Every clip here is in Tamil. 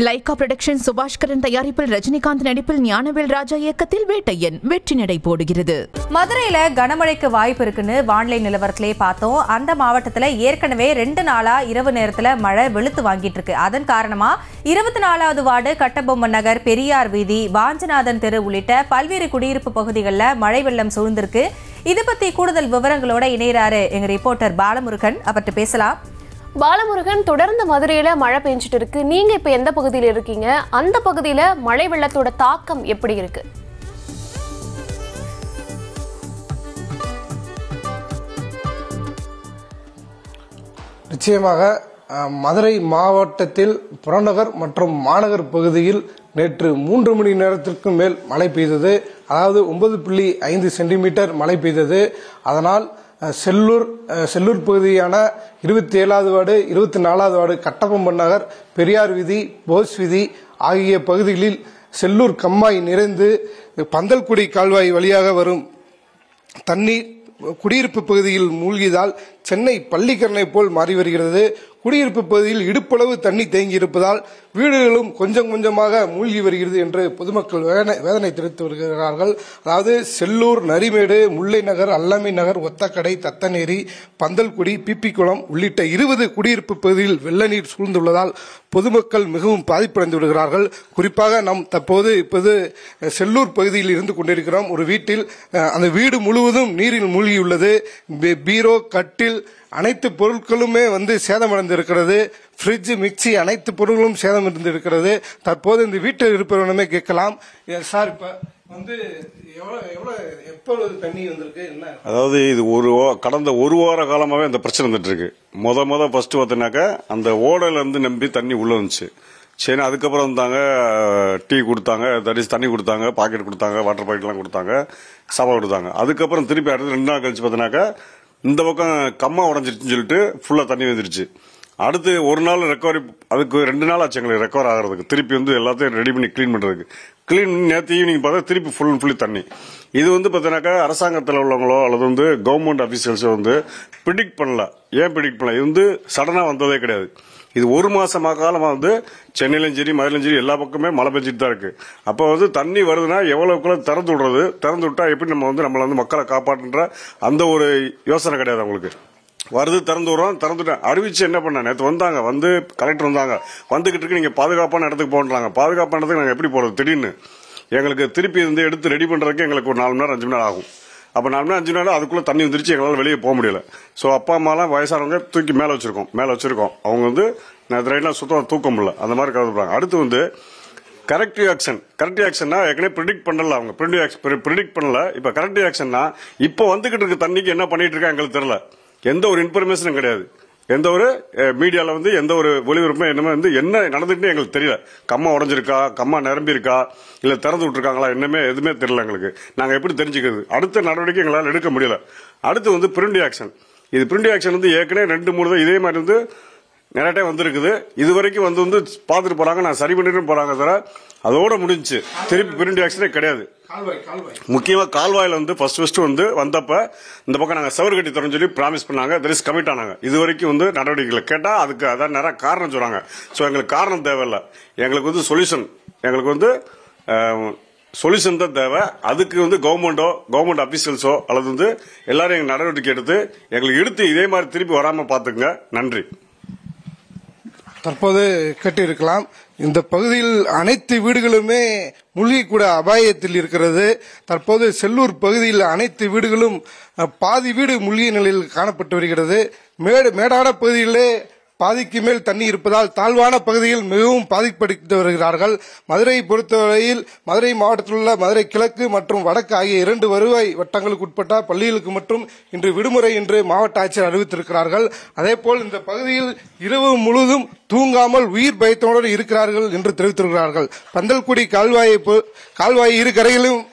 லைகா புரொடக்ஷன் சுபாஷ்கரன் தயாரிப்பில் ரஜினிகாந்த் நடிப்பில் ஞானவேல் ராஜா இயக்கத்தில் வேட்டையன் வெற்றி நடை போடுகிறது மதுரையில கனமழைக்கு வாய்ப்பு இருக்குன்னு வானிலை நிலவரத்திலே பார்த்தோம் அந்த மாவட்டத்துல ஏற்கனவே ரெண்டு நாளா இரவு நேரத்துல மழை வெளுத்து வாங்கிட்டு இருக்கு அதன் காரணமா இருபத்தி நாலாவது வார்டு கட்டபொம்மன் நகர் பெரியார் வீதி வாஞ்சநாதன் தெரு உள்ளிட்ட பல்வேறு குடியிருப்பு பகுதிகளில் மழை வெள்ளம் சூழ்ந்திருக்கு இது பத்தி கூடுதல் விவரங்களோட இணையறாரு எங்க ரிப்போர்ட்டர் பாலமுருகன் அவர்கிட்ட பேசலாம் பாலமுருகன் தொடர்ந்து மதுரையில மழை பெஞ்சிட்டு இருக்கு நீங்க இப்ப எந்த பகுதியில இருக்கீங்க அந்த பகுதியில மழை வெள்ளத்தோட தாக்கம் எப்படி இருக்கு நிச்சயமாக அஹ், மதுரை மாவட்டத்தில் புறநகர் மற்றும் மாநகர் பகுதியில் நேற்று மூன்று மணி நேரத்திற்கு மேல் மழை பெய்தது அதாவது ஒன்பது புள்ளி ஐந்து சென்டிமீட்டர் மழை பெய்தது அதனால் அஹ், செல்லூர் அஹ், செல்லூர் பகுதியான இருபத்தி ஏழாவது வார்டு இருபத்தி நாலாவது வார்டு கட்டபொம்மன் நகர் பெரியார் வீதி போஸ் வீதி ஆகிய பகுதிகளில் செல்லூர் கம்மாய் நிறைந்து பந்தல்குடி கால்வாய் வழியாக வரும் தண்ணீர் குடியிருப்பு பகுதியில் மூழ்கியதால் சென்னை பள்ளிக்கரணை போல் மாறி வருகிறது குடியிருப்பு பகுதியில் இடுப்பளவு தண்ணி தேங்கி இருப்பதால் வீடுகளும் கொஞ்சம் கொஞ்சமாக மூழ்கி வருகிறது என்று பொதுமக்கள் வேதனை வேதனை தெரிவித்து வருகிறார்கள் அதாவது செல்லூர் நரிமேடு முல்லை நகர் அல்லமை நகர் ஒத்தக்கடை தத்தநேரி பந்தல்குடி பிப்பிக்குளம் உள்ளிட்ட இருபது குடியிருப்பு பகுதியில் வெள்ள நீர் சூழ்ந்துள்ளதால் பொதுமக்கள் மிகவும் பாதிப்படைந்து விடுகிறார்கள் குறிப்பாக நாம் தற்போது இப்போது செல்லூர் பகுதியில் இருந்து கொண்டிருக்கிறோம் ஒரு வீட்டில் அஹ், அந்த வீடு முழுவதும் நீரில் மூழ்கியுள்ளது பீ- பீரோ கட்டில் அனைத்து பொருட்களுமே வந்து சேதமடைந்திருக்கிறது ஃப்ரிட்ஜ் மிக்சி அனைத்து பொருட்களும் சேதமடைந்திருக்கிறது தற்போது இந்த வீட்டில் இருப்பவரிடமே கேட்கலாம் ஏ, சார் இப்ப வந்து எவ்வளவு எவ்வளவு எப்பொழுது தண்ணி வந்திருக்கு என்ன அதாவது இது ஒரு வா- கடந்த ஒரு வார காலமாவே அந்த பிரச்சனை வந்துட்டு இருக்கு முத முத ஃபர்ஸ்ட் பார்த்தீங்கன்னாக்கா அந்த ஓடையில இருந்து நம்பி தண்ணி உள்ள வந்துச்சு சரி அதுக்கப்புறம் வந்தாங்க டீ கொடுத்தாங்க தடி தண்ணி கொடுத்தாங்க பாக்கெட் கொடுத்தாங்க வாட்டர் பாக்கெட்லாம் கொடுத்தாங்க சாப்பாடு கொடுத்தாங்க அதுக்கப்புறம் திருப்பி அடுத்து ரெண்டு நாள் கழிச்சு பார்த்தீங்கன்னாக்கா இந்த பக்கம் கம்மா உடஞ்சிருச்சுன்னு சொல்லிட்டு ஃபுல்லா தண்ணி வந்துருச்சு அடுத்து ஒரு நாள் ரெக்கவரி அதுக்கு ரெண்டு நாள் ஆச்சு எங்களுக்கு ரெக்கவர் ஆகிறதுக்கு திருப்பி வந்து எல்லாத்தையும் ரெடி பண்ணி க்ளீன் பண்றதுக்கு க்ளீன் பண்ணி நேற்று ஈவினிங் பார்த்தா திருப்பி ஃபுல் அண்ட் ஃபுல்லி தண்ணி இது வந்து பார்த்தீங்கன்னாக்கா அரசாங்கத்தில் உள்ளவங்களோ அல்லது வந்து கவர்மெண்ட் அஃபீஷியல்ஸோ வந்து ப்ரிடிக்ட் பண்ணல ஏன் ப்ரிடிக்ட் பண்ணல இது வந்து சடனாக வந்ததே கிடையாது இது ஒரு மாசமா காலமா வந்து சென்னையிலும் சரி மதுரையிலும் சரி எல்லா பக்கமே மழை பெஞ்சிட்டு தான் இருக்கு அப்போ வந்து தண்ணி வருதுன்னா எவ்வளவுக்குள்ள திறந்து விடுறது திறந்து விட்டா எப்படி நம்ம வந்து நம்மள வந்து மக்களை காப்பாற்றுன்ற அந்த ஒரு யோசனை கிடையாது அவங்களுக்கு வருது திறந்து விடுறோம் திறந்துட்டேன் அறிவிச்சு என்ன பண்ண நேற்று வந்தாங்க வந்து கலெக்டர் வந்தாங்க வந்துகிட்டு இருக்கு நீங்க பாதுகாப்பான இடத்துக்கு போன்றாங்க பாதுகாப்பான இடத்துக்கு நாங்கள் எப்படி போறது திடீர்னு எங்களுக்கு திருப்பி வந்து எடுத்து ரெடி பண்றதுக்கு எங்களுக்கு ஒரு நாலு மணி நேரம் அஞ்சு மணி நேரம் ஆகும் அப்ப நாலு மணி நேரம், அஞ்சு மணி நேரம் அதுக்குள்ள தண்ணி வந்துருச்சு எங்களால் வெளியே போக முடியல ஸோ அப்பா அம்மாலாம் வயசானவங்க தூக்கி மேலே வச்சிருக்கோம் மேலே வச்சிருக்கோம் அவங்க வந்து நேற்று ரைட்லாம் சுத்தமாக தூக்க முடியல அந்த மாதிரி கருதுறாங்க அடுத்து வந்து கரெக்டிவ் ஆக்ஷன் கரெக்டிவ் ஆக்ஷன்னா ஏற்கனவே ப்ரிடிக்ட் பண்ணல அவங்க ப்ரிடிக்ட் பண்ணல இப்போ கரெக்டிவ் ஆக்ஷன்னா இப்போ வந்துகிட்டு இருக்க தண்ணிக்கு என்ன பண்ணிட்டு இருக்கா எங்களுக்கு தெரியல எந்த ஒரு இன்ஃபர்மேஷனும் கிடையாது எந்த ஒரு மீடியாவில் வந்து எந்த ஒரு ஒளிபரப்பும் என்னமே வந்து என்ன நடந்துட்டு எங்களுக்கு தெரியல கம்மா உடஞ்சிருக்கா கம்மா நிரம்பி இருக்கா இல்ல திறந்து விட்டுருக்காங்களா என்னமே எதுவுமே தெரியல எங்களுக்கு நாங்க எப்படி தெரிஞ்சுக்கிறது அடுத்த நடவடிக்கை எங்களால் எடுக்க முடியல அடுத்து வந்து பிரிண்டி ஆக்ஷன் இது பிரிண்டி ஆக்ஷன் வந்து ஏற்கனவே ரெண்டு மூணு தான் இதே மாதிரி வந்து நிறைய டைம் வந்திருக்குது இது வரைக்கும் வந்து வந்து பார்த்துட்டு போறாங்க நான் சரி பண்ணிட்டு போறாங்க தவிர அதோட முடிஞ்சுச்சு திருப்பி பிரிண்டி ஆக்ஷனே கிடையாது கால்வாய் கால்வாய் முக்கியமா கால்வாயில வந்து ஃபர்ஸ்ட் ஃபர்ஸ்ட் வந்து வந்தப்ப இந்த பக்கம் நாங்க சவர் கட்டி தரோம்னு சொல்லி ப்ராமிஸ் பண்ணாங்க தெர் கமிட் ஆனாங்க இது வரைக்கும் வந்து நடவடிக்கைகள் கேட்டா அதுக்கு அதான் நிறைய காரணம் சொல்றாங்க சோ எங்களுக்கு காரணம் தேவையில்ல எங்களுக்கு வந்து சொல்யூஷன் எங்களுக்கு வந்து சொல்யூஷன் தான் தேவை அதுக்கு வந்து கவர்மெண்டோ கவர்மெண்ட் அபிஷியல்ஸோ அல்லது வந்து எல்லாரும் எங்க நடவடிக்கை எடுத்து எங்களுக்கு எடுத்து இதே மாதிரி திருப்பி வராம பாத்துக்குங்க நன்றி தற்போது கேட்டிருக்கலாம் இந்த பகுதியில் அனைத்து வீடுகளுமே மூழ்கிக்கூட அபாயத்தில் இருக்கிறது தற்போது செல்லூர் பகுதியில் அனைத்து வீடுகளும் அஹ், பாதி வீடு மூழ்கிய நிலையில் காணப்பட்டு வருகிறது மேடு மேடான பகுதியிலே பாதிக்கு மேல் தண்ணி இருப்பதால் தாழ்வான பகுதியில் மிகவும் பாதிப்படைத்து வருகிறார்கள் மதுரையை பொறுத்தவரையில் மதுரை மாவட்டத்தில் உள்ள மதுரை கிழக்கு மற்றும் வடக்கு ஆகிய இரண்டு வருவாய் வட்டங்களுக்கு உட்பட்ட பள்ளிகளுக்கு மற்றும் இன்று விடுமுறை என்று மாவட்ட ஆட்சியர் அறிவித்திருக்கிறார்கள் அதேபோல் இந்த பகுதியில் இரவு முழுவதும் தூங்காமல் உயிர் பயத்தோடு இருக்கிறார்கள் என்று தெரிவித்திருக்கிறார்கள் பந்தல்குடி கால்வாயை பொ- கால்வாய் இரு கரையிலும்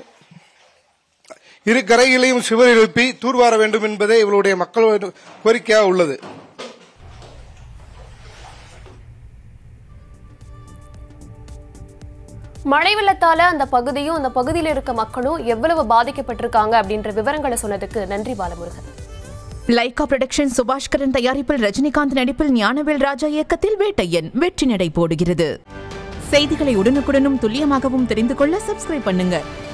இரு கரைகளையும் சுவர் எழுப்பி தூர்வார வேண்டும் என்பதே இவருடைய மக்கள் கோரிக்கையாக உள்ளது மழை வெள்ளத்தால அந்த பகுதியும் அந்த பகுதியில் இருக்க மக்களும் எவ்வளவு பாதிக்கப்பட்டிருக்காங்க அப்படின்ற விவரங்களை சொன்னதுக்கு நன்றி பாலமுருகன் லைகா புரொடக்ஷன் சுபாஷ்கரன் தயாரிப்பில் ரஜினிகாந்த் நடிப்பில் ஞானவேல் ராஜா இயக்கத்தில் வேட்டையன் வெற்றி நடை போடுகிறது செய்திகளை உடனுக்குடனும் துல்லியமாகவும் தெரிந்து கொள்ள சப்ஸ்கிரைப் பண்ணுங்க